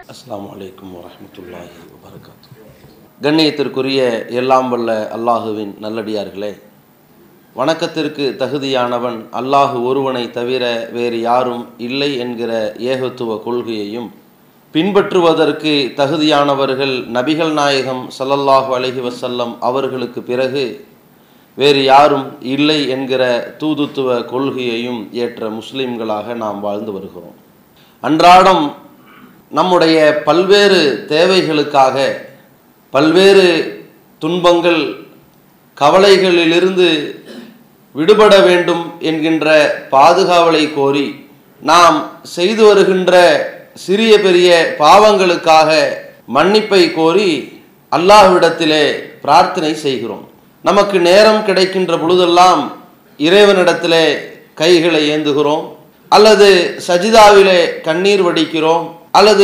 அஸ்ஸலாமு அலைக்கும் வரஹ்மத்துல்லாஹி வபரகாத்து கண்ணியத்திற்குரிய எல்லாம் வல்ல அல்லாஹுவின் நல்லடியார்களே வணக்கத்திற்கு தகுதியானவன் அல்லாஹு ஒருவனை தவிர வேறு யாரும் இல்லை என்கிற ஏகத்துவ கொள்கையையும் பின்பற்றுவதற்கு தகுதியானவர்கள் நபிகள் நாயகம் ஸல்லல்லாஹு அலைஹி வஸல்லம் அவர்களுக்கு பிறகு வேறு யாரும் இல்லை என்கிற தூதுத்துவ கொள்கையையும் ஏற்ற முஸ்லிம்களாக நாம் வாழ்ந்து வருகிறோம் அன்றாடம் நம்முடைய பல்வேறு தேவைகளுக்காக பல்வேறு துன்பங்கள் கவலைகளிலிருந்து விடுபட வேண்டும் என்கின்ற பாதுகாவலை கோரி நாம் செய்து வருகின்ற சிறிய பெரிய பாவங்களுக்காக மன்னிப்பை கோரி அல்லாஹ்விடத்திலே பிரார்த்தனை செய்கிறோம் நமக்கு நேரம் கிடைக்கின்ற பொழுதெல்லாம் இறைவனிடத்திலே கைகளை ஏந்துகிறோம் அல்லது சஜிதாவிலே கண்ணீர் வடிக்கிறோம் அல்லது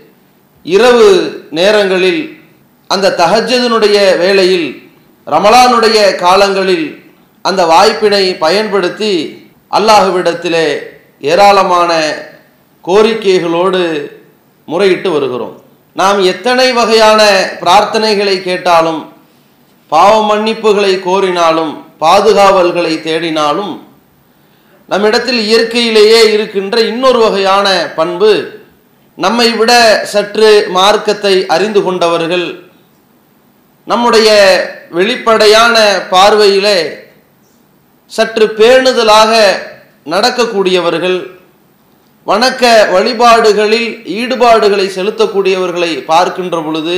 இரவு நேரங்களில் அந்த தஹஜனுடைய வேளையில் ரமலானுடைய காலங்களில் அந்த வாய்ப்பினை பயன்படுத்தி அல்லாஹுவிடத்திலே ஏராளமான கோரிக்கைகளோடு முறையிட்டு வருகிறோம் நாம் எத்தனை வகையான பிரார்த்தனைகளை கேட்டாலும் பாவ மன்னிப்புகளை கோரினாலும் பாதுகாவல்களை தேடினாலும் நம்மிடத்தில் இயற்கையிலேயே இருக்கின்ற இன்னொரு வகையான பண்பு நம்மை விட சற்று மார்க்கத்தை அறிந்து கொண்டவர்கள் நம்முடைய வெளிப்படையான பார்வையிலே சற்று பேணுதலாக நடக்கக்கூடியவர்கள் வணக்க வழிபாடுகளில் ஈடுபாடுகளை செலுத்தக்கூடியவர்களை பார்க்கின்ற பொழுது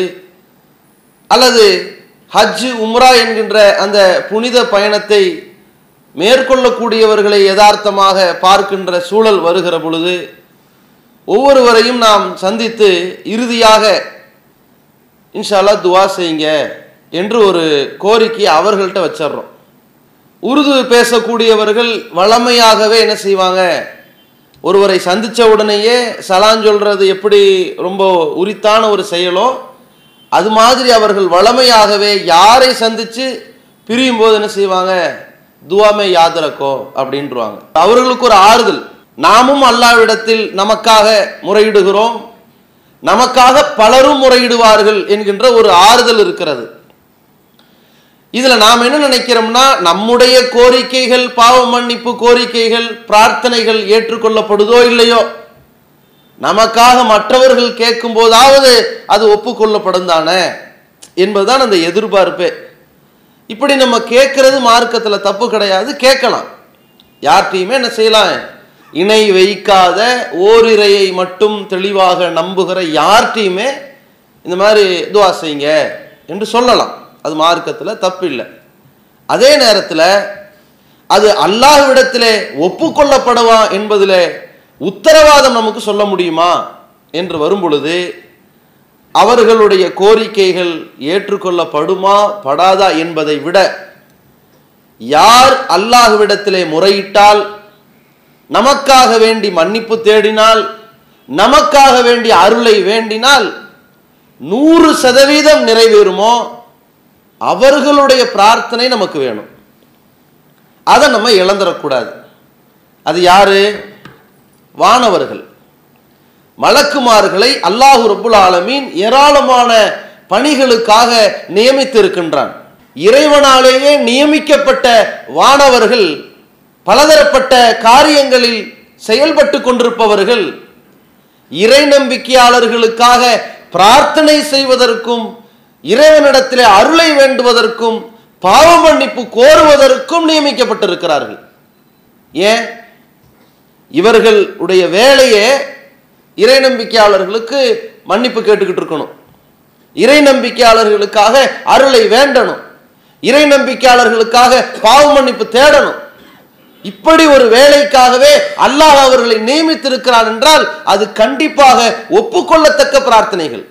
அல்லது ஹஜ் உம்ரா என்கின்ற அந்த புனித பயணத்தை மேற்கொள்ளக்கூடியவர்களை யதார்த்தமாக பார்க்கின்ற சூழல் வருகிற பொழுது ஒவ்வொருவரையும் நாம் சந்தித்து இறுதியாக இன்ஷால்லா துவா செய்யுங்க என்று ஒரு கோரிக்கை அவர்கள்ட்ட வச்சிடுறோம் உருது பேசக்கூடியவர்கள் வளமையாகவே என்ன செய்வாங்க ஒருவரை சந்தித்த உடனேயே சலான் சொல்றது எப்படி ரொம்ப உரித்தான ஒரு செயலோ அது மாதிரி அவர்கள் வளமையாகவே யாரை சந்தித்து பிரியும் போது என்ன செய்வாங்க துவாமே யாதரக்கோ அப்படின்றாங்க அவர்களுக்கு ஒரு ஆறுதல் நாமும் அல்லாவிடத்தில் நமக்காக முறையிடுகிறோம் நமக்காக பலரும் முறையிடுவார்கள் என்கின்ற ஒரு ஆறுதல் இருக்கிறது இதுல நாம் என்ன நினைக்கிறோம்னா நம்முடைய கோரிக்கைகள் பாவ மன்னிப்பு கோரிக்கைகள் பிரார்த்தனைகள் ஏற்றுக்கொள்ளப்படுதோ இல்லையோ நமக்காக மற்றவர்கள் கேட்கும் போதாவது அது ஒப்புக்கொள்ளப்படும் தானே என்பதுதான் அந்த எதிர்பார்ப்பே இப்படி நம்ம கேட்கறது மார்க்கத்தில் தப்பு கிடையாது கேட்கலாம் யார்கிட்டையுமே என்ன செய்யலாம் இணை வைக்காத ஓரிரையை மட்டும் தெளிவாக நம்புகிற யார்கிட்டையுமே இந்த மாதிரி துவா செய்யுங்க என்று சொல்லலாம் அது மார்க்கத்தில் தப்பு இல்லை அதே நேரத்தில் அது அல்லாஹ்விடத்திலே ஒப்புக்கொள்ளப்படவா என்பதில் உத்தரவாதம் நமக்கு சொல்ல முடியுமா என்று வரும் பொழுது அவர்களுடைய கோரிக்கைகள் ஏற்றுக்கொள்ளப்படுமா படாதா என்பதை விட யார் அல்லாஹுவிடத்திலே முறையிட்டால் நமக்காக வேண்டி மன்னிப்பு தேடினால் நமக்காக வேண்டி அருளை வேண்டினால் நூறு சதவீதம் நிறைவேறுமோ அவர்களுடைய பிரார்த்தனை நமக்கு வேணும் அதை நம்ம இழந்துடக்கூடாது அது யாரு வானவர்கள் மலக்குமார்களை அல்லாஹு ரபுல் ஆலமீன் ஏராளமான பணிகளுக்காக நியமித்திருக்கின்றான் இறைவனாலேயே நியமிக்கப்பட்ட வானவர்கள் பலதரப்பட்ட காரியங்களில் செயல்பட்டு கொண்டிருப்பவர்கள் இறை நம்பிக்கையாளர்களுக்காக பிரார்த்தனை செய்வதற்கும் இறைவனிடத்திலே அருளை வேண்டுவதற்கும் பாவ மன்னிப்பு கோருவதற்கும் நியமிக்கப்பட்டிருக்கிறார்கள் ஏன் இவர்களுடைய வேலையே இறை நம்பிக்கையாளர்களுக்கு மன்னிப்பு கேட்டுக்கிட்டு இருக்கணும் இறை நம்பிக்கையாளர்களுக்காக அருளை வேண்டணும் இறை நம்பிக்கையாளர்களுக்காக பாவ மன்னிப்பு தேடணும் இப்படி ஒரு வேலைக்காகவே அல்லாஹ் அவர்களை நியமித்திருக்கிறான் என்றால் அது கண்டிப்பாக ஒப்புக்கொள்ளத்தக்க பிரார்த்தனைகள்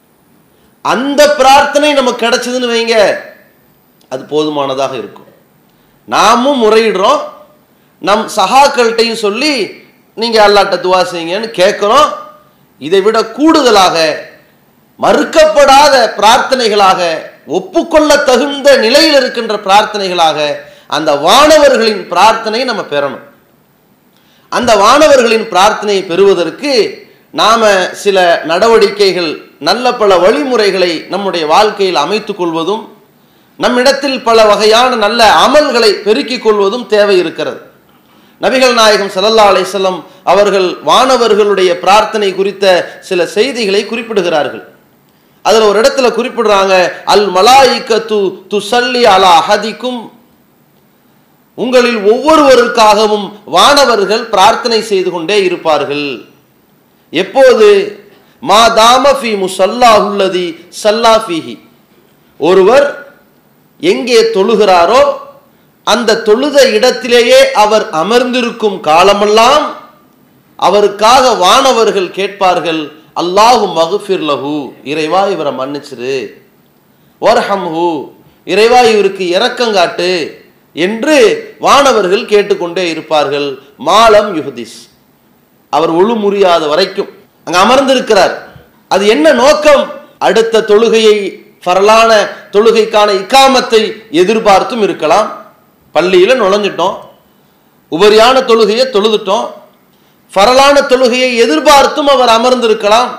அந்த பிரார்த்தனை நமக்கு கிடைச்சதுன்னு வைங்க அது போதுமானதாக இருக்கும் நாமும் முறையிடுறோம் நம் சகாக்கள்கிட்டையும் சொல்லி நீங்கள் அல்லாட்ட துவா செய்யுங்கன்னு கேட்குறோம் இதை விட கூடுதலாக மறுக்கப்படாத பிரார்த்தனைகளாக ஒப்புக்கொள்ள தகுந்த நிலையில் இருக்கின்ற பிரார்த்தனைகளாக அந்த வானவர்களின் பிரார்த்தனை நம்ம பெறணும் அந்த வானவர்களின் பிரார்த்தனையை பெறுவதற்கு நாம சில நடவடிக்கைகள் நல்ல பல வழிமுறைகளை நம்முடைய வாழ்க்கையில் அமைத்துக் கொள்வதும் நம்மிடத்தில் பல வகையான நல்ல அமல்களை பெருக்கிக் கொள்வதும் தேவை இருக்கிறது நபிகள் நாயகம் ஸல்லல்லாஹு அலைஹி வஸல்லம் அவர்கள் வானவர்களுடைய பிரார்த்தனை குறித்த சில செய்திகளை குறிப்பிடுகிறார்கள் அதுல ஒரு இடத்துல குறிப்பிடுறாங்க அல் மலாயிக்கத்து துசல்லி அலா அஹதிக்கும் உங்களில் ஒவ்வொருவருக்காகவும் வானவர்கள் பிரார்த்தனை செய்து கொண்டே இருப்பார்கள் எப்போது மா தாமஃபி முசல்லாஹுல்லதி சல்லாஃபிஹி ஒருவர் எங்கே தொழுகிறாரோ அந்த தொழுத இடத்திலேயே அவர் அமர்ந்திருக்கும் காலமெல்லாம் அவருக்காக வானவர்கள் கேட்பார்கள் அல்லாஹு மகுஃபிர் லஹு இறைவா இவரை மன்னிச்சிரு வர்ஹம்ஹு இறைவா இவருக்கு இரக்கங்காட்டு என்று வானவர்கள் கேட்டுக்கொண்டே இருப்பார்கள் மாலம் யுஹதிஸ் அவர் ஒழு முறியாத வரைக்கும் அங்க அமர்ந்திருக்கிறார் அது என்ன நோக்கம் அடுத்த தொழுகையை ஃபரலான தொழுகைக்கான இக்காமத்தை எதிர்பார்த்தும் இருக்கலாம் பள்ளியில நுழைஞ்சிட்டோம் உபரியான தொழுகையை தொழுதுட்டோம் ஃபரலான தொழுகையை எதிர்பார்த்தும் அவர் அமர்ந்திருக்கலாம்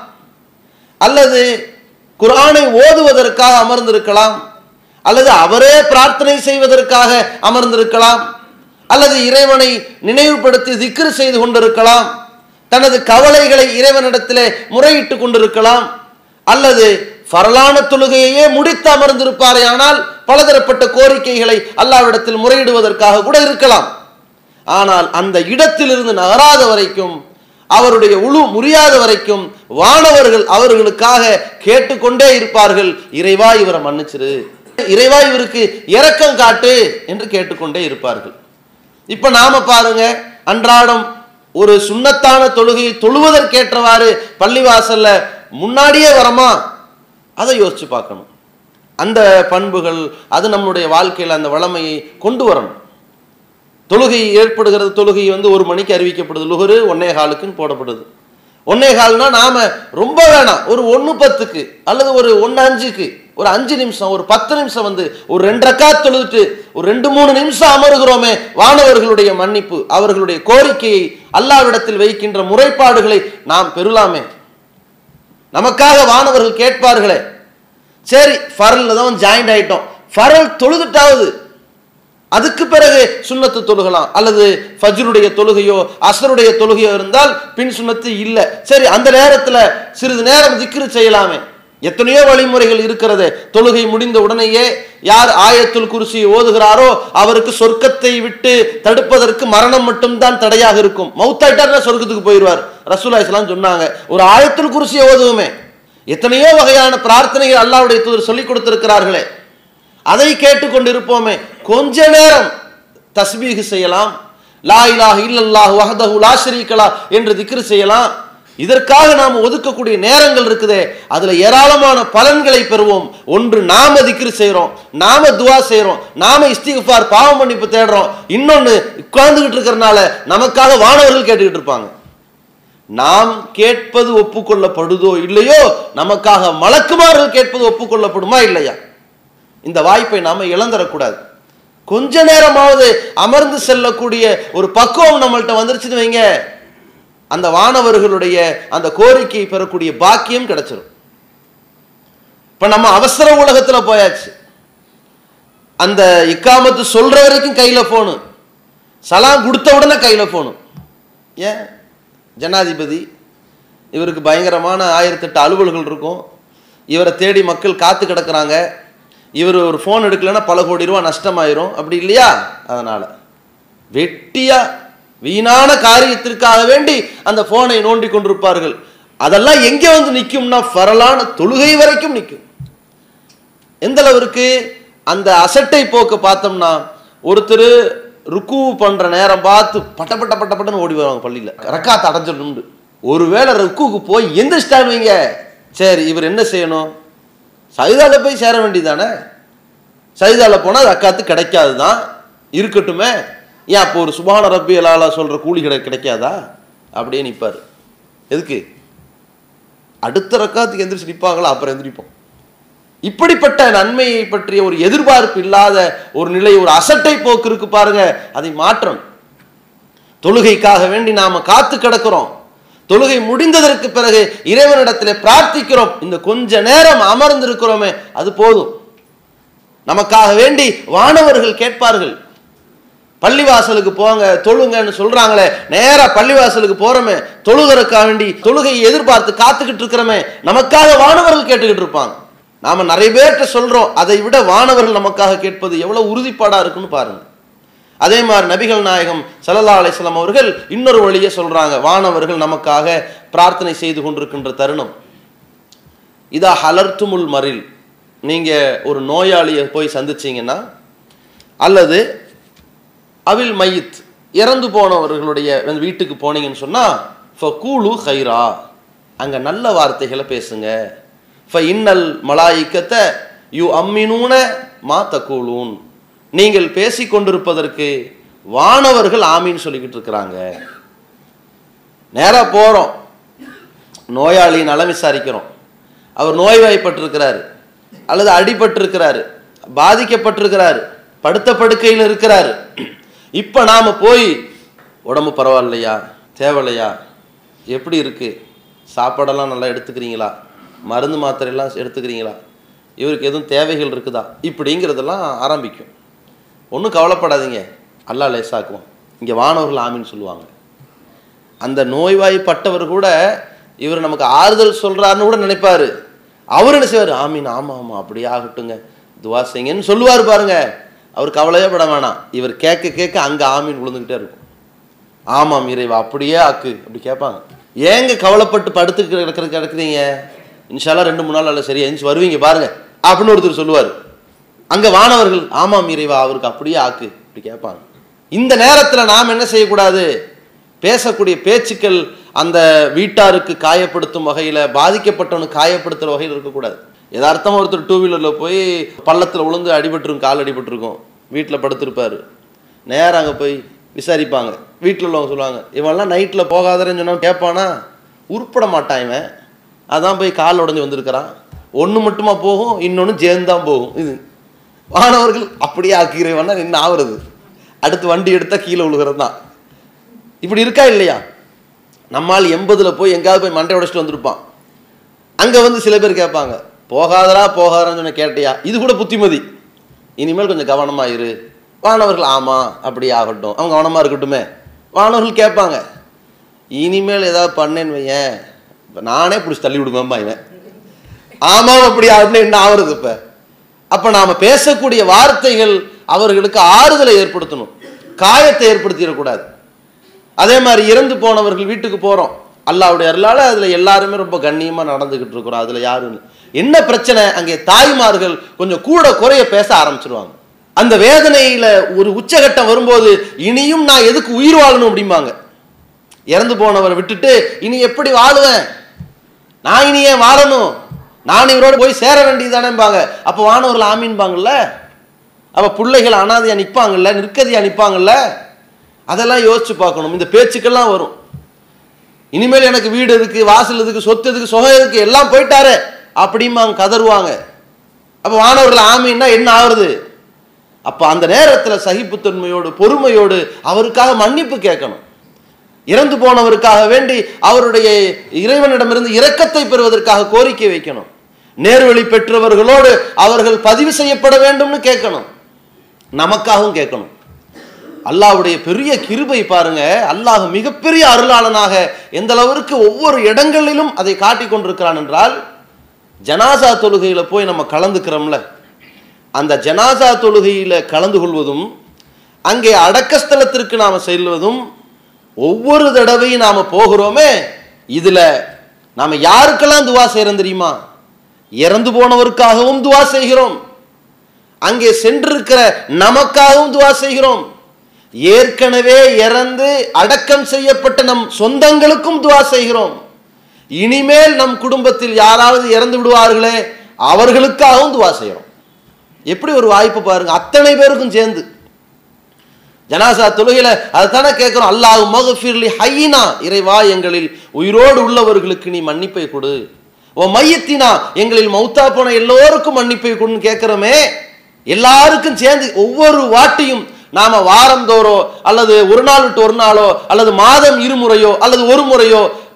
அல்லது குர்ஆனை ஓதுவதற்காக அமர்ந்திருக்கலாம் அல்லது அவரே பிரார்த்தனை செய்வதற்காக அமர்ந்திருக்கலாம் அல்லது இறைவனை நினைவுபடுத்தி திக்ரு செய்து கொண்டிருக்கலாம் தனது கவலைகளை இறைவனிடத்திலே முறையிட்டு கொண்டிருக்கலாம் அல்லது ஃபரலான தொழுகையையே முடித்து அமர்ந்திருப்பாரே ஆனால் பலதரப்பட்ட கோரிக்கைகளை அல்லாவிடத்தில் முறையிடுவதற்காக கூட இருக்கலாம் ஆனால் அந்த இடத்திலிருந்து நகராத வரைக்கும் அவருடைய உழு முறியாத வரைக்கும் வானவர்கள் அவர்களுக்காக கேட்டுக்கொண்டே இருப்பார்கள் இறைவா இவரை மன்னிச்சிரு இறைவா இவருக்கு இரக்கம் காட்டு என்று கேட்டுக்கொண்டே இருப்பார்கள் இப்ப நாம பாருங்க அன்றாடம் ஒரு சுண்ணத்தான தொழுகையை தொழுவதற்கேற்றவாறு பள்ளிவாசல்ல முன்னாடியே வரமா அதை யோசிச்சு பார்க்கணும் அந்த பண்புகள் அது நம்முடைய வாழ்க்கையில் அந்த வளமையை கொண்டு வரணும் தொழுகை ஏற்படுகிறது தொழுகை வந்து ஒரு மணிக்கு அறிவிக்கப்படுது லுகரு ஒன்னே காலுக்குன்னு போடப்படுது ஒன்னே கால்னா நாம ரொம்ப வேணாம் ஒரு ஒன்று பத்துக்கு அல்லது ஒரு ஒன்று அஞ்சுக்கு ஒரு அஞ்சு நிமிஷம் ஒரு பத்து நிமிஷம் வந்து ஒரு ரெண்டு ரக்கா தொழுதுட்டு ஒரு ரெண்டு மூணு நிமிஷம் அமருகிறோமே வானவர்களுடைய மன்னிப்பு அவர்களுடைய கோரிக்கையை அல்லாவிடத்தில் வைக்கின்ற முறைப்பாடுகளை நாம் பெறலாமே நமக்காக வானவர்கள் கேட்பார்களே சரி ஃபரல்ல தான் ஜாயிண்ட் ஆயிட்டோம் ஃபரல் தொழுதுட்டாவது அதுக்கு பிறகு சுண்ணத்து தொழுகலாம் அல்லது ஃபஜ்ருடைய தொழுகையோ அசருடைய தொழுகையோ இருந்தால் பின் சுண்ணத்து இல்லை சரி அந்த நேரத்தில் சிறிது நேரம் திக்ரு செய்யலாமே எத்தனையோ வழிமுறைகள் இருக்கிறது தொழுகை முடிந்த உடனேயே யார் ஆயத்துல் குருசி ஓதுகிறாரோ அவருக்கு சொர்க்கத்தை விட்டு தடுப்பதற்கு மரணம் மட்டும்தான் தடையாக இருக்கும் மௌத்தாயிட்டார்னா சொர்க்கத்துக்கு போயிடுவார் ரசூலா இஸ்லாம் சொன்னாங்க ஒரு ஆயத்துல் குருசியை ஓதுவோமே எத்தனையோ வகையான பிரார்த்தனைகள் அல்லாவுடைய தூதர் சொல்லிக் கொடுத்திருக்கிறார்களே அதை கேட்டுக்கொண்டு இருப்போமே கொஞ்ச நேரம் தஸ்பீகு செய்யலாம் லா இலாஹ இல்லல்லாஹு வஹதஹு லா ஷரீக லா என்று திக்ரு செய்யலாம் இதற்காக நாம் ஒதுக்கக்கூடிய நேரங்கள் இருக்குதே அதுல ஏராளமான பலன்களை பெறுவோம் ஒன்று நாம திக்ரு செய்றோம் நாம துவா செய்றோம் நாம இஸ்திகுஃபார் பாவ மன்னிப்பு தேடுறோம் இன்னொன்னு உட்கார்ந்துகிட்டு இருக்கிறனால நமக்காக வானவர்கள் கேட்டுக்கிட்டு இருப்பாங்க நாம் கேட்பது ஒப்புக்கொள்ளப்படுதோ இல்லையோ நமக்காக மலக்குமார்கள் கேட்பது ஒப்புக்கொள்ளப்படுமா இல்லையா இந்த வாய்ப்பை நாம இழந்துடக்கூடாது கொஞ்ச நேரமாவது அமர்ந்து செல்லக்கூடிய ஒரு பக்குவம் நம்மள்ட்ட வந்துருச்சுன்னு வைங்க அந்த வானவர்களுடைய அந்த கோரிக்கையை பெறக்கூடிய பாக்கியம் கிடைச்சிரும் இப்ப நம்ம அவசர உலகத்துல போயாச்சு அந்த இக்காமத்து சொல்ற வரைக்கும் கையில போனு சலாம் கொடுத்த உடனே கையில போனு ஏன் ஜனாதிபதி இவருக்கு பயங்கரமான ஆயிரத்தெட்டு அலுவல்கள் இருக்கும் இவரை தேடி மக்கள் காத்து கிடக்குறாங்க இவர் ஒரு ஃபோன் எடுக்கலைன்னா பல கோடி ரூபா நஷ்டமாயிரும் அப்படி இல்லையா அதனால வெட்டியா வீணான காரியத்திற்காக வேண்டி அந்த போனை நோண்டி கொண்டிருப்பார்கள் அதெல்லாம் எங்க வந்து நிற்கும்னா ஃபரலான தொழுகை வரைக்கும் நிற்கும் எந்த அளவிற்கு அந்த அசட்டை போக்கு பார்த்தோம்னா ஒருத்தர் ருக்கு பண்ற நேரம் பார்த்து பட்ட பட்ட பட்ட பட்டன்னு ஓடி வருவாங்க பள்ளியில ரக்காத்து அடைஞ்சிடணும்னு ஒருவேளை ருக்குக்கு போய் எந்திரிச்சிட்டான்னு வைங்க சரி இவர் என்ன செய்யணும் சைதால போய் சேர வேண்டியதானே சைதால போனால் ரக்காத்து கிடைக்காது தான் இருக்கட்டுமே ஏன் அப்போ ஒரு சுபான ரப்பி அலாலா சொல்ற கூலி கிடை கிடைக்காதா அப்படியே நிற்பார் எதுக்கு அடுத்த ரக்காத்துக்கு எந்திரிச்சு நிற்பாங்களா அப்புறம் எந்திரிப்போம் இப்படிப்பட்ட நன்மையை பற்றிய ஒரு எதிர்பார்ப்பு இல்லாத ஒரு நிலை ஒரு அசட்டை போக்கு இருக்கு பாருங்க அதை மாற்றணும் தொழுகைக்காக வேண்டி நாம காத்து கிடக்கிறோம் தொழுகை முடிந்ததற்கு பிறகு இறைவனிடத்திலே பிரார்த்திக்கிறோம் இந்த கொஞ்ச நேரம் அமர்ந்திருக்கிறோமே அது போதும் நமக்காக வேண்டி வானவர்கள் கேட்பார்கள் பள்ளிவாசலுக்கு போங்க தொழுங்கன்னு சொல்றாங்களே நேரா பள்ளிவாசலுக்கு போறோமே தொழுகிறதுக்காக வேண்டி தொழுகையை எதிர்பார்த்து காத்துக்கிட்டு இருக்கிறோமே நமக்காக வானவர்கள் கேட்டுக்கிட்டு இருப்பாங்க நாம நிறைய பேர்கிட்ட சொல்றோம் அதை விட வானவர்கள் நமக்காக கேட்பது எவ்வளவு உறுதிப்பாடா இருக்குன்னு பாருங்க அதே மாதிரி நபிகள் நாயகம் சல்லல்லா அலிஸ்லாம் அவர்கள் இன்னொரு வழியை சொல்றாங்க வானவர்கள் நமக்காக பிரார்த்தனை செய்து கொண்டிருக்கின்ற தருணம் இதா ஹலர்த்துமுல் மரில் நீங்க ஒரு நோயாளியை போய் சந்திச்சீங்கன்னா அல்லது அவில் மையித் இறந்து போனவர்களுடைய அந்த வீட்டுக்கு போனீங்கன்னு சொன்னா ஃபகூலு ஹைரா அங்க நல்ல வார்த்தைகளை பேசுங்க ஃப இன்னல் மலாயிக்கத்தை யு அம்மினூன மா தக்கூலூன் நீங்கள் பேசிக் கொண்டிருப்பதற்கு வானவர்கள் ஆமீன்னு சொல்லிக்கிட்டு இருக்கிறாங்க நேரா போறோம் நோயாளி நலம் விசாரிக்கிறோம் அவர் நோய்வாய்ப்பட்டிருக்கிறாரு அல்லது அடிபட்டிருக்கிறாரு பாதிக்கப்பட்டிருக்கிறாரு படுத்த படுக்கையில் இருக்கிறாரு இப்போ நாம போய் உடம்பு பரவாயில்லையா தேவையில்லையா எப்படி இருக்கு சாப்பாடெல்லாம் நல்லா எடுத்துக்கிறீங்களா மருந்து மாத்திரையெல்லாம் எடுத்துக்கிறீங்களா இவருக்கு எதுவும் தேவைகள் இருக்குதா இப்படிங்கிறதெல்லாம் ஆரம்பிக்கும் ஒன்றும் கவலைப்படாதீங்க அல்லா லேசாக்குவோம் இங்கே வானவர்கள் ஆமின்னு சொல்லுவாங்க அந்த நோய்வாய்ப்பட்டவர் கூட இவர் நமக்கு ஆறுதல் சொல்றாருன்னு கூட நினைப்பாரு அவர் என்ன செய்வார் ஆமீன் ஆமா ஆமா அப்படியே ஆகட்டுங்க துவா செய்யுங்கன்னு சொல்லுவார் பாருங்க அவர் கவலையே பட வேணாம் இவர் கேட்க கேட்க அங்க ஆமீன் விழுந்துக்கிட்டே இருக்கும் ஆமாம் இறைவா அப்படியே ஆக்கு அப்படி கேட்பாங்க ஏங்க கவலைப்பட்டு படுத்து கிடக்கிற கிடக்குறீங்க இன்ஷால்லா ரெண்டு மூணு நாள் அல்ல சரியா எந்திரிச்சு வருவீங்க பாருங்க அப்படின்னு ஒருத்தர் சொல்லுவார் அங்க வானவர்கள் ஆமாம் இறைவா அவருக்கு அப்படியே ஆக்கு அப்படி கேட்பாங்க இந்த நேரத்துல நாம் என்ன செய்யக்கூடாது பேசக்கூடிய பேச்சுக்கள் அந்த வீட்டாருக்கு காயப்படுத்தும் வகையில பாதிக்கப்பட்டவனுக்கு காயப்படுத்துற வகையில் இருக்கக்கூடாது யதார்த்தமா ஒருத்தர் டூ வீலர்ல போய் பள்ளத்துல விழுந்து அடிபட்டிருக்கும் கால் அடிபட்டிருக்கும் வீட்டில் படுத்திருப்பாரு நேரா அங்க போய் விசாரிப்பாங்க வீட்டில் உள்ளவங்க சொல்லுவாங்க இவன்லாம் நைட்டில் போகாதன்னு சொன்னா கேட்பானா உருப்பட மாட்டான் இவன் அதான் போய் கால் உடஞ்சி வந்திருக்கிறான் ஒன்று மட்டுமா போகும் இன்னொன்று சேர்ந்தான் போகும் இது வானவர்கள் அப்படியே ஆக்கிறவனா நின்று ஆகுறது அடுத்து வண்டி எடுத்தால் கீழே விழுகிறது தான் இப்படி இருக்கா இல்லையா நம்மால் எண்பதுல போய் எங்கேயாவது போய் மண்டை உடைச்சிட்டு வந்திருப்பான் அங்கே வந்து சில பேர் கேட்பாங்க போகாதரா போகாதான்னு சொன்ன கேட்டியா இது கூட புத்திமதி இனிமேல் கொஞ்சம் கவனமா இரு வானவர்கள் ஆமா அப்படி ஆகட்டும் அவங்க கவனமா இருக்கட்டுமே வானவர்கள் கேட்பாங்க இனிமேல் ஏதாவது பண்ணேன்னு வையேன் இப்ப நானே பிடிச்சி தள்ளி விடுவேன்பா இவன் ஆமாம் அப்படி ஆகணும் என்ன ஆகுறது இப்ப அப்ப நாம பேசக்கூடிய வார்த்தைகள் அவர்களுக்கு ஆறுதலை ஏற்படுத்தணும் காயத்தை ஏற்படுத்திடக்கூடாது அதே மாதிரி இறந்து போனவர்கள் வீட்டுக்கு போறோம் அல்லாவுடைய அருளால அதுல எல்லாருமே ரொம்ப கண்ணியமா நடந்துகிட்டு இருக்கிறோம் அதுல யாரும் இல்லை. என்ன பிரச்சனை அங்கே தாய்மார்கள் கொஞ்சம் கூட குறைய பேச ஆரம்பிச்சிருவாங்க அந்த வேதனையில ஒரு உச்சகட்டம் வரும்போது இனியும் நான் எதுக்கு உயிர் வாழணும் அப்படிம்பாங்க இறந்து போனவரை விட்டுட்டு இனி எப்படி வாழுவேன் நான் இனி ஏன் வாழணும் நான் இவரோட போய் சேர வேண்டியதானேம்பாங்க அப்போ வானவர்கள் ஆமீன்பாங்கல்ல அப்ப பிள்ளைகள் அனாதையா நிற்பாங்கல்ல நிற்கதியா நிற்பாங்கல்ல அதெல்லாம் யோசிச்சு பார்க்கணும் இந்த பேச்சுக்கெல்லாம் வரும் இனிமேல் எனக்கு வீடு எதுக்கு வாசல் எதுக்கு சொத்து எதுக்கு சுகம் எதுக்கு எல்லாம் போயிட்டாரு அப்படிம்பாங்க கதறுவாங்க அப்ப வானவர்கள் ஆமீன்னா என்ன ஆகுறது அப்ப அந்த நேரத்துல சகிப்புத்தன்மையோடு பொறுமையோடு அவருக்காக மன்னிப்பு கேட்கணும் இறந்து போனவருக்காக வேண்டி அவருடைய இறைவனிடமிருந்து இரக்கத்தை பெறுவதற்காக கோரிக்கை வைக்கணும் நேர்வழி பெற்றவர்களோடு அவர்கள் பதிவு செய்யப்பட வேண்டும்னு கேட்கணும் நமக்காகவும் கேட்கணும் அல்லாஹ்வுடைய பெரிய கிருபை பாருங்க அல்லாஹ் மிகப்பெரிய அருளாளனாக எந்த அளவிற்கு ஒவ்வொரு இடங்களிலும் அதை காட்டிக் கொண்டிருக்கிறான் என்றால் ஜனாசா தொழுகையில போய் நம்ம கலந்துக்கிறோம்ல அந்த ஜனாசா தொழுகையில கலந்து கொள்வதும் அங்கே அடக்கஸ்தலத்திற்கு நாம செல்வதும் ஒவ்வொரு தடவையும் நாம போகிறோமே இதுல நாம யாருக்கெல்லாம் துவா செய்யறோம் தெரியுமா இறந்து போனவருக்காகவும் துவா செய்கிறோம் அங்கே சென்றிருக்கிற நமக்காகவும் துவா செய்கிறோம் ஏற்கனவே இறந்து அடக்கம் செய்யப்பட்ட நம் சொந்தங்களுக்கும் துவா செய்கிறோம் இனிமேல் நம் குடும்பத்தில் யாராவது இறந்து விடுவார்களே அவர்களுக்காகவும் துவா செய்கிறோம் எப்படி ஒரு வாய்ப்பு பாருங்க அத்தனை பேருக்கும் சேர்ந்து ஜனாசா தொழுகையில அதுதானே கேட்கிறோம் அல்லாஹ் மகஃபிர்லி ஹையினா இறைவா எங்களில் உயிரோடு உள்ளவர்களுக்கு நீ மன்னிப்பை கொடு ஓ மையத்தினா எங்களில் மௌத்தா போன எல்லோருக்கும் மன்னிப்பை கொடுன்னு கேட்கிறோமே எல்லாருக்கும் சேர்ந்து ஒவ்வொரு வாட்டியும் நாம வாரந்தோறோ அல்லது ஒரு நாள் விட்டு ஒரு நாளோ அல்லது மாதம் இருமுறையோ அல்லது ஒரு முறையோ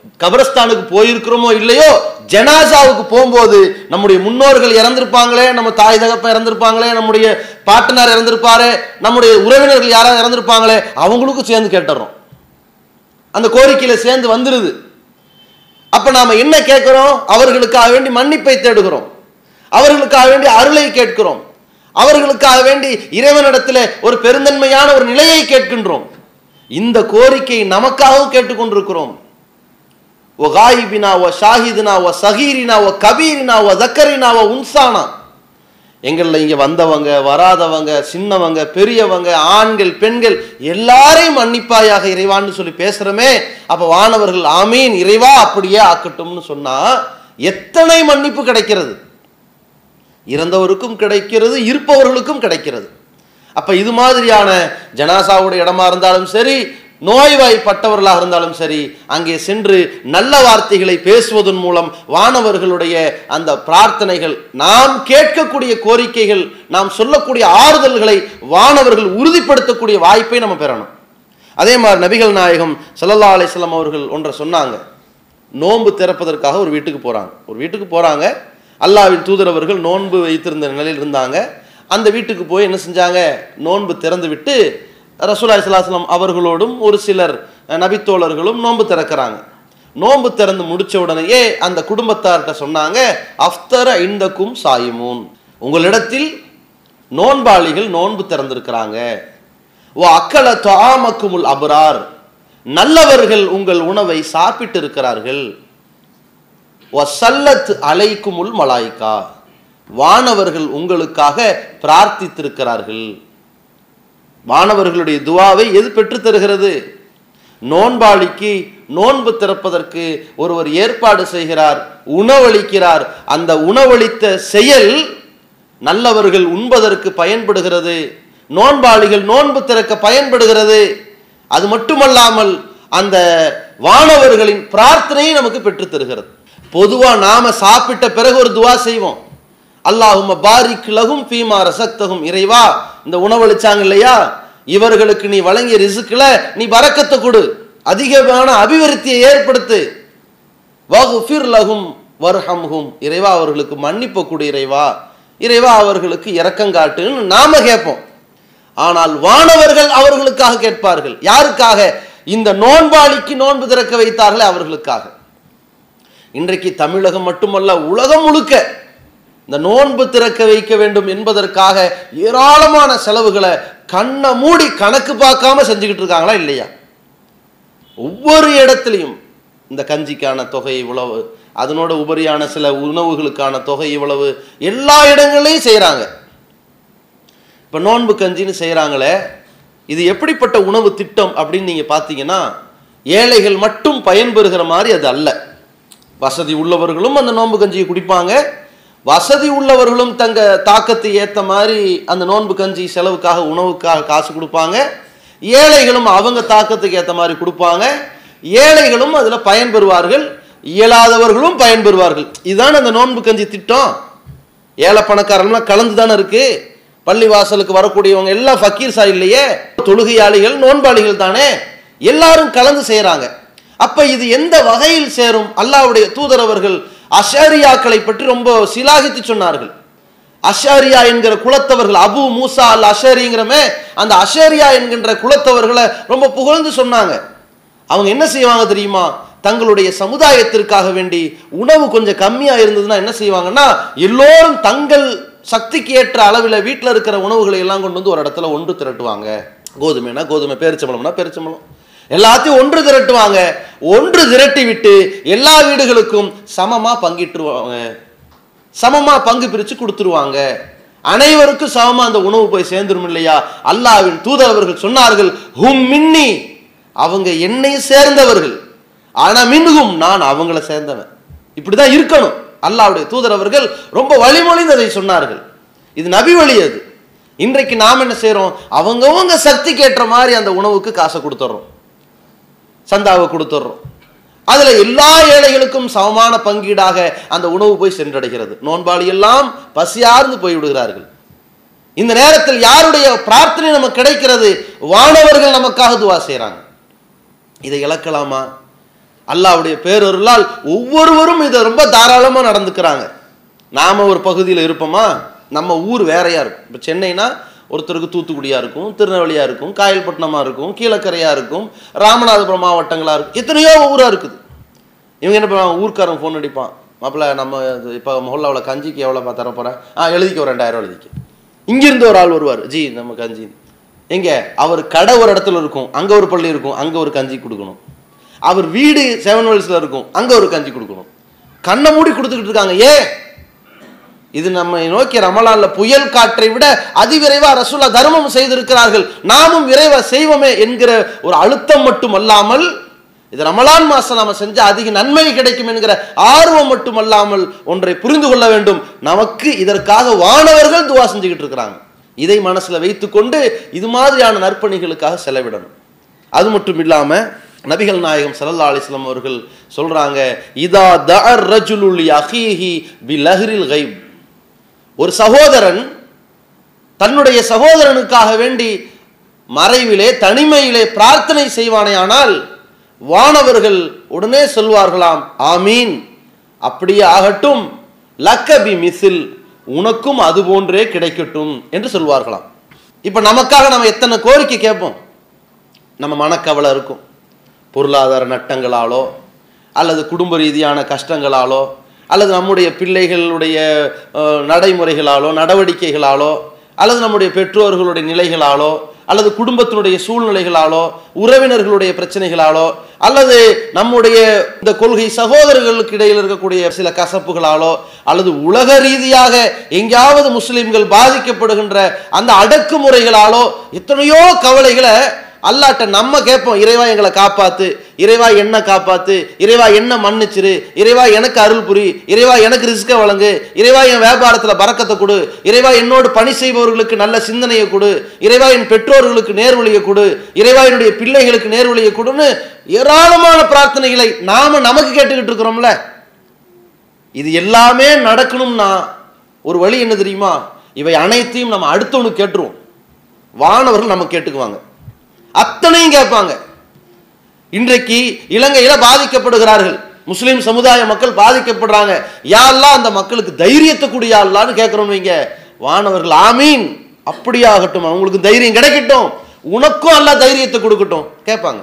கபரஸ்தானுக்கு போயிருக்கிறோமோ இல்லையோ ஜனாசாவுக்கு போகும்போது நம்முடைய முன்னோர்கள் இறந்திருப்பாங்களே நம்ம தாய் தகப்பன் இறந்திருப்பாங்களே நம்முடைய பாட்டனார் இறந்திருப்பாரு நம்முடைய உறவினர்கள் யாராவது இறந்திருப்பாங்களே அவங்களுக்கும் சேர்ந்து கேட்டுறோம் அந்த கோரிக்கையில சேர்ந்து வந்துருது அப்ப நாம என்ன கேட்கிறோம் அவர்களுக்காக வேண்டி மன்னிப்பை தேடுகிறோம் அவர்களுக்காக வேண்டி அருளை கேட்கிறோம் அவர்களுக்காக வேண்டி இறைவனிடத்துல ஒரு பெருந்தன்மையான ஒரு நிலையை கேட்கின்றோம் இந்த கோரிக்கை நமக்காகவும் கேட்டுக்கொண்டிருக்கிறோம் ஓ காயிபினா ஓ ஷாஹிதினா ஓ சஹீரினா ஓ கபீரினா ஓ தக்கரினா ஓ உன்சானா எங்களில் இங்கே வந்தவங்க வராதவங்க சின்னவங்க பெரியவங்க ஆண்கள் பெண்கள் எல்லாரையும் மன்னிப்பாயாக இறைவான்னு சொல்லி பேசுகிறோமே அப்போ வானவர்கள் ஆமீன் இறைவா அப்படியே ஆக்கட்டும்னு சொன்னா எத்தனை மன்னிப்பு கிடைக்கிறது இறந்தவருக்கும் கிடைக்கிறது இருப்பவர்களுக்கும் கிடைக்கிறது அப்ப இது மாதிரியான ஜனாசாவுடைய இடமா இருந்தாலும் சரி நோய்வாய்ப்பட்டவர்களாக இருந்தாலும் சரி அங்கே சென்று நல்ல வார்த்தைகளை பேசுவதன் மூலம் வானவர்களுடைய அந்த பிரார்த்தனைகள் நாம் கேட்கக்கூடிய கோரிக்கைகள் நாம் சொல்லக்கூடிய ஆறுதல்களை வானவர்கள் உறுதிப்படுத்தக்கூடிய வாய்ப்பை நம்ம பெறணும் அதே மாதிரி நபிகள் நாயகம் ஸல்லல்லாஹு அலைஹி வஸல்லம் அவர்கள் ஒன்றை சொன்னாங்க நோன்பு திறப்பதற்காக ஒரு வீட்டுக்கு போறாங்க ஒரு வீட்டுக்கு போறாங்க அல்லாவின் தூதரவர்கள் நோன்பு வைத்திருந்த நிலையில் இருந்தாங்க அந்த வீட்டுக்கு போய் என்ன செஞ்சாங்க நோன்பு திறந்து விட்டு ரசூலா இஸ்லாஸ்லாம் அவர்களோடும் ஒரு சிலர் அஹ், நபித்தோழர்களும் நோன்பு திறக்கிறாங்க நோன்பு திறந்து முடிச்ச உடனேயே அந்த குடும்பத்தார்கிட்ட சொன்னாங்க அஃப்தர இந்தக்கும் சாயிமூன் உங்களிடத்தில் நோன்பாளிகள் நோன்பு திறந்திருக்கிறாங்க ஓ அக்கல தாமக்குமுல் அபரார் நல்லவர்கள் உங்கள் உணவை சாப்பிட்டு இருக்கிறார்கள் ஓ சல்லத் அலைக்குமுல் மலாய்க்கா வானவர்கள் உங்களுக்காக பிரார்த்தித்திருக்கிறார்கள் வானவர்களுடைய துவாவை எது பெற்றுத் தருகிறது நோன்பாளிக்கு நோன்பு திறப்பதற்கு ஒருவர் ஏற்பாடு செய்கிறார் உணவளிக்கிறார் அந்த உணவளித்த செயல் நல்லவர்கள் உண்பதற்கு பயன்படுகிறது நோன்பாளிகள் நோன்பு திறக்க பயன்படுகிறது அது மட்டுமல்லாமல் அந்த வானவர்களின் பிரார்த்தனையை நமக்கு பெற்றுத் தருகிறது பொதுவா நாம சாப்பிட்ட பிறகு ஒரு துவா செய்வோம் அல்லாஹும்ம பாரிக் லகும் ஃபீமா ரசக்தகும் இறைவா இந்த உணவளிச்சாங்க இல்லையா இவர்களுக்கு நீ வழங்கிய ரிசுக்குல நீ வரக்கத்தை கொடு அதிகமான அபிவிருத்தியை ஏற்படுத்து வகுஃபிர் லகும் வர்ஹம்ஹும் இறைவா அவர்களுக்கு மன்னிப்பு கொடு இறைவா இறைவா அவர்களுக்கு இரக்கங்காட்டுன்னு நாம கேட்போம் ஆனால் வானவர்கள் அவர்களுக்காக கேட்பார்கள் யாருக்காக இந்த நோன்பாளிக்கு நோன்பு திறக்க வைத்தார்களே அவர்களுக்காக இன்றைக்கு தமிழகம் மட்டுமல்ல உலகம் முழுக்க இந்த நோன்பு திறக்க வைக்க வேண்டும் என்பதற்காக ஏராளமான செலவுகளை கண்ணை மூடி கணக்கு பார்க்காம செஞ்சுக்கிட்டு இருக்காங்களா இல்லையா ஒவ்வொரு இடத்துலையும் இந்த கஞ்சிக்கான தொகை இவ்வளவு அதனோட உபரியான சில உணவுகளுக்கான தொகை இவ்வளவு எல்லா இடங்களையும் செய்கிறாங்க இப்போ நோன்பு கஞ்சின்னு செய்கிறாங்களே இது எப்படிப்பட்ட உணவு திட்டம் அப்படின்னு நீங்கள் பார்த்தீங்கன்னா ஏழைகள் மட்டும் பயன்பெறுகிற மாதிரி அது அல்ல வசதி உள்ளவர்களும் அந்த நோன்பு கஞ்சியை குடிப்பாங்க வசதி உள்ளவர்களும் தங்க தாக்கத்தை ஏற்ற மாதிரி அந்த நோன்பு கஞ்சி செலவுக்காக உணவுக்காக காசு கொடுப்பாங்க ஏழைகளும் அவங்க தாக்கத்துக்கு ஏற்ற மாதிரி கொடுப்பாங்க ஏழைகளும் அதில் பயன்பெறுவார்கள் இயலாதவர்களும் பயன்பெறுவார்கள் இதுதான் அந்த நோன்பு கஞ்சி திட்டம் ஏழை பணக்காரங்களாம் கலந்து தானே இருக்கு பள்ளி வாசலுக்கு வரக்கூடியவங்க எல்லாம் ஃபக்கீர் சா இல்லையே தொழுகையாளிகள் நோன்பாளிகள் தானே எல்லாரும் கலந்து செய்கிறாங்க அப்ப இது எந்த வகையில் சேரும் அல்லாஹ்வுடைய தூதர் அவர்கள் அஷாரியாக்களை பற்றி ரொம்ப சிலாகித்து சொன்னார்கள் அஷாரியா என்கிற குலத்தவர்கள் அபு மூசா அல் அஷாரிங்கிறமே அந்த அஷாரியா என்கின்ற குலத்தவர்களை ரொம்ப புகழ்ந்து சொன்னாங்க அவங்க என்ன செய்வாங்க தெரியுமா தங்களுடைய சமுதாயத்திற்காக வேண்டி உணவு கொஞ்சம் கம்மியா இருந்ததுன்னா என்ன செய்வாங்கன்னா எல்லோரும் தங்கள் சக்திக்கு ஏற்ற அளவில் வீட்டில் இருக்கிற உணவுகளை எல்லாம் கொண்டு வந்து ஒரு இடத்துல ஒன்று திரட்டுவாங்க கோதுமைனா கோதுமை பேரிச்சம்பழம்னா பேரிச்சம்பழம் எல்லாத்தையும் ஒன்று திரட்டுவாங்க ஒன்று திரட்டி விட்டு எல்லா வீடுகளுக்கும் சமமா பங்கிட்டுருவாங்க சமமா பங்கு பிரிச்சு கொடுத்துருவாங்க அனைவருக்கும் சமமா அந்த உணவு போய் சேர்ந்துரும் இல்லையா அல்லாவின் தூதர் அவர்கள் சொன்னார்கள் ஹும் மின்னி அவங்க என்னை சேர்ந்தவர்கள் ஆனா மின்ஹும் நான் அவங்கள சேர்ந்தவன் இப்படிதான் இருக்கணும் அல்லாவுடைய தூதர் அவர்கள் ரொம்ப வழிமொழிந்ததை சொன்னார்கள் இது நபி வழி அது இன்றைக்கு நாம் என்ன செய்றோம் அவங்கவங்க சக்திக்கு ஏற்ற மாதிரி அந்த உணவுக்கு காசை கொடுத்துட்றோம் சந்தாவை கொடுத்துட்றோம் அதுல எல்லா ஏழைகளுக்கும் சமமான பங்கீடாக அந்த உணவு போய் சென்றடைகிறது நோன்பாளி எல்லாம் பசியார்ந்து போய் விடுகிறார்கள் இந்த நேரத்தில் யாருடைய பிரார்த்தனை நமக்கு கிடைக்கிறது வானவர்கள் நமக்காக துவா செய்றாங்க இதை இழக்கலாமா அல்லாவுடைய பேரொருளால் ஒவ்வொருவரும் இதை ரொம்ப தாராளமா நடந்துக்கிறாங்க நாம ஒரு பகுதியில் இருப்போமா நம்ம ஊர் வேறையா இருக்கும் இப்போ சென்னைனா ஒருத்தருக்கு தூத்துக்குடியா இருக்கும் திருநெல்வேலியா இருக்கும் காயல்பட்டினமா இருக்கும் கீழக்கரையா இருக்கும் ராமநாதபுரம் மாவட்டங்களா இருக்கும் எத்தனையோ ஊரா இருக்குது இவங்க என்ன பண்ணுவாங்க ஊர்க்காரன் ஃபோன் அடிப்பான் மாப்பிள்ள நம்ம இது இப்போ மொஹல்லாவில் கஞ்சிக்கு எவ்வளோ தர போகிறேன் ஆ எழுதிக்க ஒரு ரெண்டாயிரம் ரூபா எழுதிக்க இங்கிருந்து ஒரு ஆள் வருவார் ஜி நம்ம கஞ்சி எங்க அவர் கடை ஒரு இடத்துல இருக்கும் அங்கே ஒரு பள்ளி இருக்கும் அங்கே ஒரு கஞ்சி கொடுக்கணும் அவர் வீடு செவன் வெல்ஸில் இருக்கும் அங்கே ஒரு கஞ்சி கொடுக்கணும் கண்ணை மூடி கொடுத்துக்கிட்டு இருக்காங்க ஏன் இது நம்மை நோக்கி ரமலான்ல புயல் காற்றை விட அதிவிரைவா ரசூலா தர்மம் செய்திருக்கிறார்கள் நாமும் விரைவா செய்வோமே என்கிற ஒரு அழுத்தம் மட்டும் அல்லாமல் இது ரமலான் மாசம் நாம செஞ்ச அதிக நன்மை கிடைக்கும் என்கிற ஆர்வம் மட்டும் அல்லாமல் ஒன்றை புரிந்து கொள்ள வேண்டும் நமக்கு இதற்காக வானவர்கள் துவா செஞ்சுக்கிட்டு இருக்கிறாங்க இதை மனசுல வைத்துக்கொண்டு இது மாதிரியான நற்பணிகளுக்காக செலவிடணும் அது மட்டும் இல்லாம நபிகள் நாயகம் ஸல்லல்லாஹு அலைஹி வஸல்லம் அவர்கள் சொல்றாங்க இதா தஅர் ரஜுலுல் அஹீஹி பிலஹ்ரில் கைப் ஒரு சகோதரன் தன்னுடைய சகோதரனுக்காக வேண்டி மறைவிலே தனிமையிலே பிரார்த்தனை செய்வானேயானால் வானவர்கள் உடனே சொல்வார்களாம் ஆமீன் அப்படியே ஆகட்டும் லக்கபி மிசில் உனக்கும் அது போன்றே கிடைக்கட்டும் என்று சொல்வார்களாம் இப்ப நமக்காக நம்ம எத்தனை கோரிக்கை கேட்போம் நம்ம மனக்கவலை இருக்கும் பொருளாதார நட்டங்களாலோ அல்லது குடும்ப ரீதியான கஷ்டங்களாலோ அல்லது நம்முடைய பிள்ளைகளுடைய அஹ், நடைமுறைகளாலோ நடவடிக்கைகளாலோ அல்லது நம்முடைய பெற்றோர்களுடைய நிலைகளாலோ அல்லது குடும்பத்தினுடைய சூழ்நிலைகளாலோ உறவினர்களுடைய பிரச்சனைகளாலோ அல்லது நம்முடைய இந்த கொள்கை சகோதரர்களுக்கு இடையில் இருக்கக்கூடிய சில கசப்புகளாலோ அல்லது உலக ரீதியாக எங்கேயாவது முஸ்லிம்கள் பாதிக்கப்படுகின்ற அந்த அடக்குமுறைகளாலோ எத்தனையோ கவலைகளை அல்லாட்ட நம்ம கேட்போம் இறைவா எங்களை காப்பாத்து இறைவா என்ன காப்பாத்து இறைவா என்ன மன்னிச்சிரு இறைவா எனக்கு அருள் புரி இறைவா எனக்கு ரிஸ்க வழங்கு இறைவா என் வியாபாரத்துல பறக்கத்தை கொடு இறைவா என்னோடு பணி செய்பவர்களுக்கு நல்ல சிந்தனையை கொடு இறைவா என் பெற்றோர்களுக்கு நேர்வழியை கொடு இறைவா என்னுடைய பிள்ளைகளுக்கு நேர்வழியை கொடுன்னு ஏராளமான பிரார்த்தனைகளை நாம நமக்கு கேட்டுக்கிட்டு இருக்கிறோம்ல இது எல்லாமே நடக்கணும்னா ஒரு வழி என்ன தெரியுமா இவை அனைத்தையும் நம்ம அடுத்தவனுக்கு கேட்டுருவோம் வானவர்கள் நம்ம கேட்டுக்குவாங்க அத்தனையும் கேட்பாங்க இன்றைக்கு இலங்கையில பாதிக்கப்படுகிறார்கள் முஸ்லிம் சமுதாய மக்கள் பாதிக்கப்படுறாங்க யாரெல்லாம் அந்த மக்களுக்கு தைரியத்தை கூடிய யாரெல்லாம்னு கேட்கிறோம் வைங்க வானவர்கள் ஆமீன் அப்படியாகட்டும் அவங்களுக்கு தைரியம் கிடைக்கட்டும் உனக்கும் அல்ல தைரியத்தை கொடுக்கட்டும் கேட்பாங்க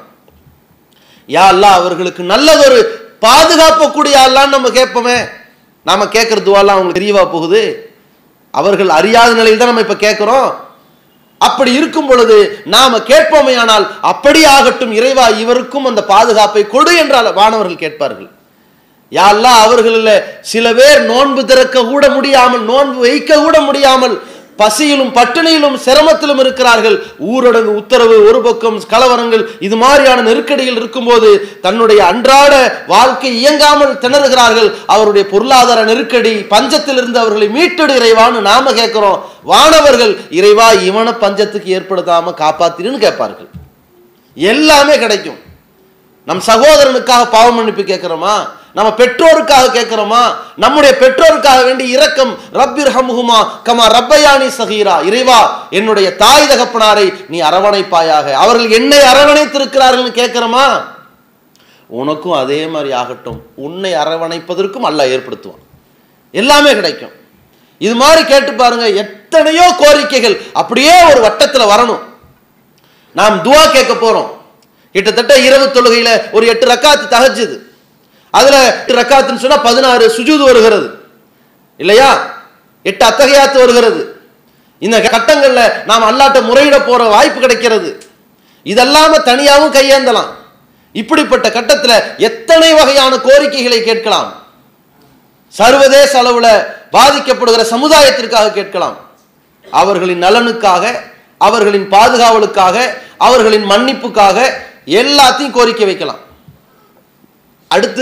யா அல்லாஹ் அவர்களுக்கு நல்லதொரு பாதுகாப்பு கூடிய அல்லான்னு நம்ம கேட்போமே நாம கேட்கிற துவாலாம் அவங்களுக்கு தெரியவா போகுது அவர்கள் அறியாத நிலையில் தான் நம்ம இப்ப கேட்கிறோம் அப்படி இருக்கும் பொழுது நாம கேட்போமேயானால் அப்படி ஆகட்டும் இறைவா இவருக்கும் அந்த பாதுகாப்பை கொடு என்றால் வானவர்கள் கேட்பார்கள் யா அல்லாஹ் அவர்களில் சில பேர் நோன்பு திறக்க கூட முடியாமல் நோன்பு வைக்க கூட முடியாமல் பசியிலும் பட்டினியிலும் சிரமத்திலும் இருக்கிறார்கள் ஊரடங்கு உத்தரவு ஒரு பக்கம் கலவரங்கள் இது மாதிரியான நெருக்கடியில் இருக்கும்போது தன்னுடைய அன்றாட வாழ்க்கை இயங்காமல் திணறுகிறார்கள் அவருடைய பொருளாதார நெருக்கடி பஞ்சத்திலிருந்து அவர்களை மீட்டெடு இறைவான்னு நாம கேட்கிறோம் வானவர்கள் இறைவா இவனை பஞ்சத்துக்கு ஏற்படுத்தாம காப்பாத்திருன்னு கேட்பார்கள் எல்லாமே கிடைக்கும் நம் சகோதரனுக்காக பாவ மன்னிப்பு கேட்கிறோமா நம்ம பெற்றோருக்காக கேட்கிறோமா நம்முடைய பெற்றோருக்காக வேண்டி இரக்கம் ரப்பிர் ஹம்ஹுமா கமா ரப்பயானி சகீரா இறைவா என்னுடைய தாய் தகப்பனாரை நீ அரவணைப்பாயாக அவர்கள் என்னை அரவணைத்திருக்கிறார்கள்னு கேட்கிறோமா உனக்கும் அதே மாதிரி ஆகட்டும் உன்னை அரவணைப்பதற்கும் அல்லாஹ் ஏற்படுத்துவான் எல்லாமே கிடைக்கும் இது மாதிரி கேட்டு பாருங்க எத்தனையோ கோரிக்கைகள் அப்படியே ஒரு வட்டத்துல வரணும் நாம் துவா கேட்க போறோம் கிட்டத்தட்ட இரவு தொழுகையில ஒரு எட்டு ரக்காத்து தகஜுது அதுல எட்டு ரக்காத்துன்னு சொன்னா பதினாறு சுஜூது வருகிறது இல்லையா எட்டு அத்தகையாத்து வருகிறது இந்த கட்டங்கள்ல நாம் அல்லாட்ட முறையிட போற வாய்ப்பு கிடைக்கிறது இதெல்லாம தனியாகவும் கையேந்தலாம் இப்படிப்பட்ட கட்டத்துல எத்தனை வகையான கோரிக்கைகளை கேட்கலாம் சர்வதேச அளவுல பாதிக்கப்படுகிற சமுதாயத்திற்காக கேட்கலாம் அவர்களின் நலனுக்காக அவர்களின் பாதுகாவலுக்காக அவர்களின் மன்னிப்புக்காக எல்லாத்தையும் கோரிக்கை வைக்கலாம் அடுத்து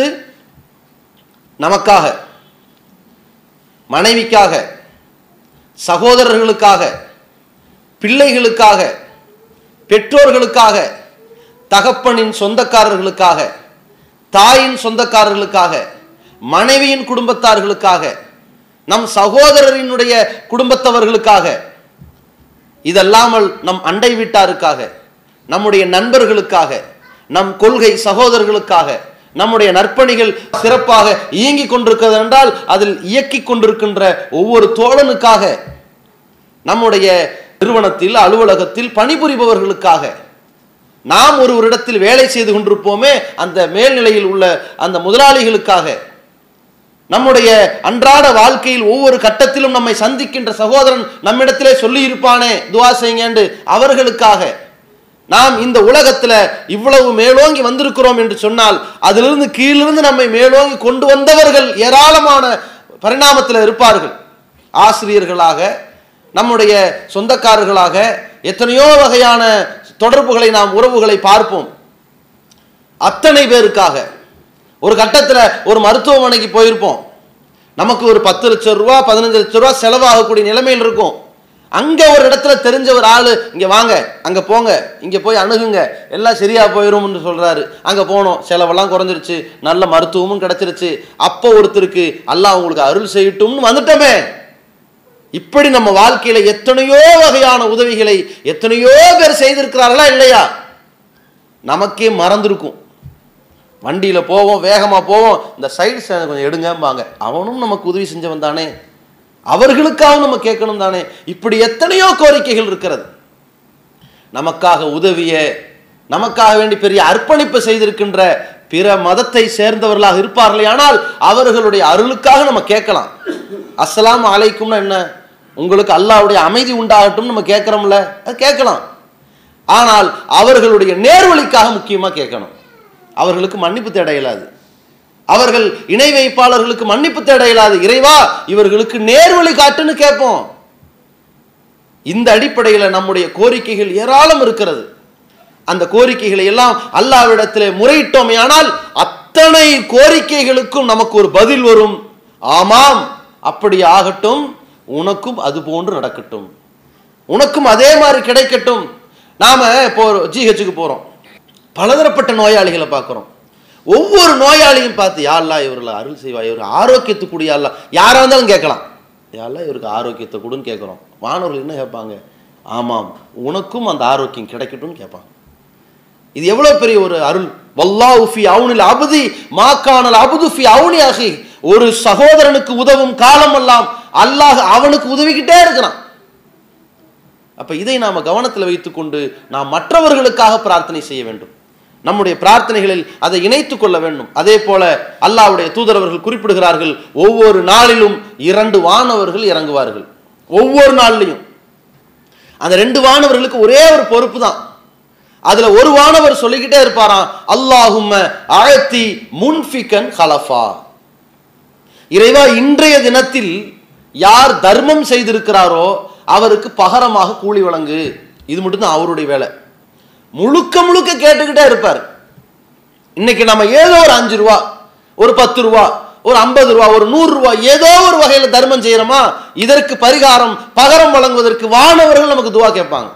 நமக்காக மனைவிக்காக சகோதரர்களுக்காக பிள்ளைகளுக்காக பெற்றோர்களுக்காக தகப்பனின் சொந்தக்காரர்களுக்காக தாயின் சொந்தக்காரர்களுக்காக மனைவியின் குடும்பத்தார்களுக்காக நம் சகோதரரினுடைய குடும்பத்தவர்களுக்காக இதல்லாமல் நம் அண்டை வீட்டாருக்காக நம்முடைய நண்பர்களுக்காக நம் கொள்கை சகோதரர்களுக்காக நம்முடைய நற்பணிகள் சிறப்பாக இயங்கிக் கொண்டிருக்கிறது என்றால் அதில் இயக்கிக் கொண்டிருக்கின்ற ஒவ்வொரு தோழனுக்காக நம்முடைய நிறுவனத்தில் அலுவலகத்தில் பணிபுரிபவர்களுக்காக நாம் ஒரு இடத்தில் வேலை செய்து கொண்டிருப்போமே அந்த மேல்நிலையில் உள்ள அந்த முதலாளிகளுக்காக நம்முடைய அன்றாட வாழ்க்கையில் ஒவ்வொரு கட்டத்திலும் நம்மை சந்திக்கின்ற சகோதரன் நம்மிடத்திலே சொல்லி இருப்பானே துவா செய்யுங்கன்னு அவர்களுக்காக நாம் இந்த உலகத்துல இவ்வளவு மேலோங்கி வந்திருக்கிறோம் என்று சொன்னால் அதிலிருந்து கீழிருந்து நம்மை மேலோங்கி கொண்டு வந்தவர்கள் ஏராளமான பரிணாமத்தில் இருப்பார்கள் ஆசிரியர்களாக நம்முடைய சொந்தக்காரர்களாக எத்தனையோ வகையான தொடர்புகளை நாம் உறவுகளை பார்ப்போம் அத்தனை பேருக்காக ஒரு கட்டத்தில் ஒரு மருத்துவமனைக்கு போயிருப்போம் நமக்கு ஒரு பத்து லட்சம் ரூபா பதினஞ்சு லட்சம் ரூபா செலவாகக்கூடிய நிலைமையில் இருக்கும் அங்க ஒரு இடத்துல தெரிஞ்ச ஒரு ஆளு இங்க வாங்க அங்க போங்க இங்க போய் அணுகுங்க எல்லாம் சரியா போயிரும்னு சொல்றாரு அங்க போனோம் செலவெல்லாம் குறைஞ்சிருச்சு நல்ல மருத்துவமும் கிடைச்சிருச்சு அப்போ ஒருத்தருக்கு அல்லாஹ் உங்களுக்கு அருள் செய்யட்டும்னு வந்துட்டோமே இப்படி நம்ம வாழ்க்கையில எத்தனையோ வகையான உதவிகளை எத்தனையோ பேர் செய்திருக்கிறார்களா இல்லையா நமக்கே மறந்துருக்கும் வண்டியில போவோம் வேகமா போவோம் இந்த சைடு கொஞ்சம் எடுங்கம்பாங்க அவனும் நமக்கு உதவி செஞ்சவன் தானே அவர்களுக்காகவும் நம்ம கேட்கணும் தானே இப்படி எத்தனையோ கோரிக்கைகள் இருக்கிறது நமக்காக உதவிய நமக்காக வேண்டி பெரிய அர்ப்பணிப்பு செய்திருக்கின்ற பிற மதத்தை சேர்ந்தவர்களாக இருப்பார்களே ஆனால் அவர்களுடைய அருளுக்காக நம்ம கேட்கலாம் அஸ்ஸலாமு அலைக்கும்னா என்ன உங்களுக்கு அல்லாஹ்வுடைய அமைதி உண்டாகட்டும் நம்ம கேட்குறோம்ல அது கேட்கலாம் ஆனால் அவர்களுடைய நேர்வழிக்காக முக்கியமாக கேட்கணும் அவர்களுக்கு மன்னிப்பு தேட இயலாது அவர்கள் இணை வைப்பாளர்களுக்கு மன்னிப்பு தேட இயலாது இறைவா இவர்களுக்கு நேர்வழி காட்டுன்னு கேட்போம் இந்த அடிப்படையில் நம்முடைய கோரிக்கைகள் ஏராளம் இருக்கிறது அந்த கோரிக்கைகளை எல்லாம் அல்லாவிடத்திலே முறையிட்டோமே ஆனால் அத்தனை கோரிக்கைகளுக்கும் நமக்கு ஒரு பதில் வரும் ஆமாம் அப்படி ஆகட்டும் உனக்கும் அது போன்று நடக்கட்டும் உனக்கும் அதே மாதிரி கிடைக்கட்டும் நாம இப்போ ஜிஹெச்சுக்கு போறோம் பலதரப்பட்ட நோயாளிகளை பார்க்குறோம் ஒவ்வொரு நோயாளியும் பார்த்து யாரெல்லாம் இவர்களை அருள் செய்வா இவர் ஆரோக்கியத்துக்குடிய அல்ல யாராக இருந்தாலும் கேட்கலாம் யாரெல்லாம் இவருக்கு ஆரோக்கியத்தை கொடுன்னு கேட்குறோம் மாணவர்கள் என்ன கேட்பாங்க ஆமாம் உனக்கும் அந்த ஆரோக்கியம் கிடைக்கட்டும்னு கேட்பாங்க இது எவ்வளவு பெரிய ஒரு அருள் வல்லாஹு ஃபி அவுனில் அபுதி மாக்கானல் அபுது ஃபி அவுனி அகி ஒரு சகோதரனுக்கு உதவும் காலம் எல்லாம் அல்லாஹ் அவனுக்கு உதவிக்கிட்டே இருக்கிறான் அப்ப இதை நாம கவனத்தில் வைத்துக்கொண்டு நாம் மற்றவர்களுக்காக பிரார்த்தனை செய்ய வேண்டும் நம்முடைய பிரார்த்தனைகளில் அதை இணைத்துக் கொள்ள வேண்டும் அதே போல அல்லாஹ்வுடைய தூதரவர்கள் குறிப்பிடுகிறார்கள் ஒவ்வொரு நாளிலும் இரண்டு வானவர்கள் இறங்குவார்கள் ஒவ்வொரு நாள்லையும் அந்த ரெண்டு வானவர்களுக்கு ஒரே ஒரு பொறுப்பு தான் அதுல ஒரு வானவர் சொல்லிக்கிட்டே இருப்பாராம் அல்லாஹும்ம அழத்தி முன்ஃபிகன் ஹலஃபா இறைவா இன்றைய தினத்தில் யார் தர்மம் செய்திருக்கிறாரோ அவருக்கு பகரமாக கூலி வழங்கு இது மட்டும்தான் அவருடைய வேலை முழுக்க முழுக்க கேட்டுக்கிட்டே இருப்பார் இன்னைக்கு நம்ம ஏதோ ஒரு அஞ்சு ரூபா ஒரு பத்து ரூபா ஒரு ஐம்பது ரூபா ஒரு நூறு ரூபா ஏதோ ஒரு வகையில் தர்மம் செய்யறோமா இதற்கு பரிகாரம் பகரம் வழங்குவதற்கு வானவர்கள் நமக்கு துவா கேட்பாங்க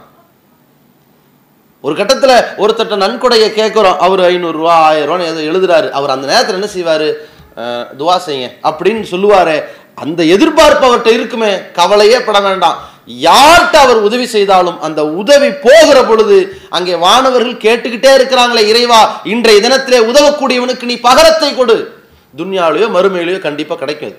ஒரு கட்டத்தில் ஒருத்தட்ட நன்கொடையை கேட்குறோம் அவர் ஐநூறுரூவா ஆயிரம் ரூபான்னு ஏதோ எழுதுறாரு அவர் அந்த நேரத்தில் என்ன செய்வார் துவா செய்யுங்க அப்படின்னு சொல்லுவாரு அந்த எதிர்பார்ப்பு அவர்கிட்ட இருக்குமே கவலையே பட வேண்டாம் யார்கிட்ட அவர் உதவி செய்தாலும் அந்த உதவி போகிற பொழுது அங்கே வானவர்கள் கேட்டுக்கிட்டே இருக்கிறாங்களே இறைவா இன்றைய தினத்திலே உதவக்கூடியவனுக்கு நீ பகரத்தை கொடு துன்யாலேயோ மறுமையிலையோ கண்டிப்பா கிடைக்கும்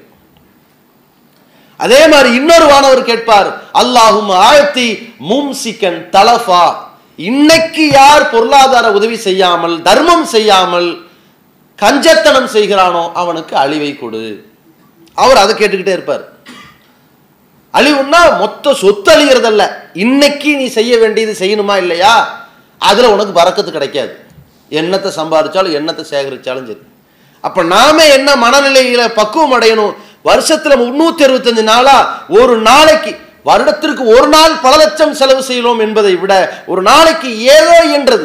அதே மாதிரி இன்னொரு வானவர் கேட்பார் அல்லாஹும் ஆயத்தி மும்சிக்கன் தலஃபா இன்னைக்கு யார் பொருளாதார உதவி செய்யாமல் தர்மம் செய்யாமல் கஞ்சத்தனம் செய்கிறானோ அவனுக்கு அழிவை கொடு அவர் அதை கேட்டுக்கிட்டே இருப்பார் அழிவுன்னா மொத்த சொத்து அழிகிறதல்ல இன்னைக்கு நீ செய்ய வேண்டியது செய்யணுமா இல்லையா அதுல உனக்கு பறக்கத்து கிடைக்காது என்னத்தை சம்பாதிச்சாலும் என்னத்தை சேகரிச்சாலும் சரி அப்ப நாம என்ன மனநிலையில பக்குவம் அடையணும் வருஷத்துல முன்னூத்தி அறுபத்தஞ்சு நாளா ஒரு நாளைக்கு வருடத்திற்கு ஒரு நாள் பல லட்சம் செலவு செய்யலாம் என்பதை விட ஒரு நாளைக்கு ஏதோ என்றது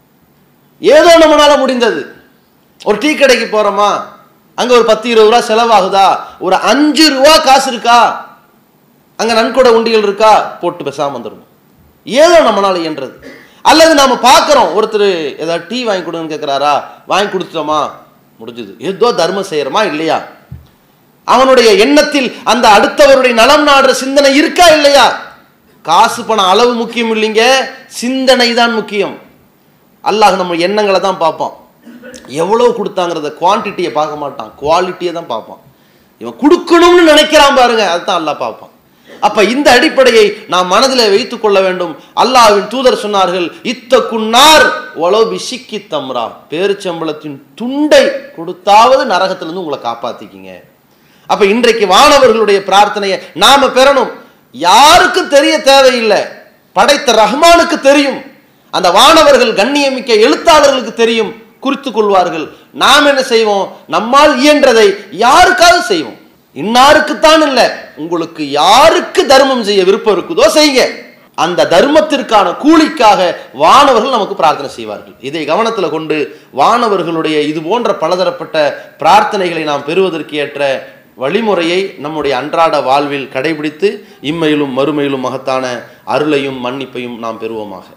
ஏதோ நம்மளால முடிந்தது ஒரு டீ கடைக்கு போறோமா அங்க ஒரு பத்து இருபது ரூபா செலவாகுதா ஒரு அஞ்சு ரூபா காசு இருக்கா அங்க நன்கொடை உண்டிகள் இருக்கா போட்டு பேசாம வந்துடணும் ஏதோ நம்மளால இயன்றது அல்லது நாம பார்க்குறோம் ஒருத்தர் ஏதாவது டீ வாங்கி கொடுங்கன்னு கேட்குறாரா வாங்கி கொடுத்துட்டோமா முடிஞ்சது ஏதோ தர்மம் செய்யறோமா இல்லையா அவனுடைய எண்ணத்தில் அந்த அடுத்தவருடைய நலம் நாடுற சிந்தனை இருக்கா இல்லையா காசு பணம் அளவு முக்கியம் இல்லைங்க சிந்தனை தான் முக்கியம் அல்லாஹ் நம்ம எண்ணங்களை தான் பார்ப்போம் எவ்வளோ கொடுத்தாங்கிறத குவான்டிட்டியை பார்க்க மாட்டான் குவாலிட்டியை தான் பார்ப்பான் இவன் கொடுக்கணும்னு நினைக்கிறான் பாருங்க அதுதான் அல்லாஹ் பார்ப்பான் அப்ப இந்த அடிப்படையை நாம் மனதில் வைத்துக் கொள்ள வேண்டும் அல்லாஹ்வின் தூதர் சொன்னார்கள் இத்த குன்னார் ஒலோ பிசிக்கி தம்ரா பேருச்சம்பளத்தின் துண்டை கொடுத்தாவது நரகத்திலிருந்து உங்களை காப்பாத்திக்கிங்க அப்ப இன்றைக்கு வானவர்களுடைய பிரார்த்தனையை நாம பெறணும் யாருக்கும் தெரிய தேவையில்லை படைத்த ரஹ்மானுக்கு தெரியும் அந்த வானவர்கள் கண்ணியமிக்க எழுத்தாளர்களுக்கு தெரியும் குறித்து கொள்வார்கள் நாம் என்ன செய்வோம் நம்மால் இயன்றதை யாருக்காவது செய்வோம் இன்னாருக்குத்தான் இல்லை உங்களுக்கு யாருக்கு தர்மம் செய்ய விருப்பம் இருக்குதோ செய்யுங்க அந்த தர்மத்திற்கான கூலிக்காக வானவர்கள் நமக்கு பிரார்த்தனை செய்வார்கள் இதை கவனத்தில் கொண்டு வானவர்களுடைய இது போன்ற பலதரப்பட்ட பிரார்த்தனைகளை நாம் பெறுவதற்கு ஏற்ற வழிமுறையை நம்முடைய அன்றாட வாழ்வில் கடைபிடித்து இம்மையிலும் மறுமையிலும் மகத்தான அருளையும் மன்னிப்பையும் நாம் பெறுவோமாக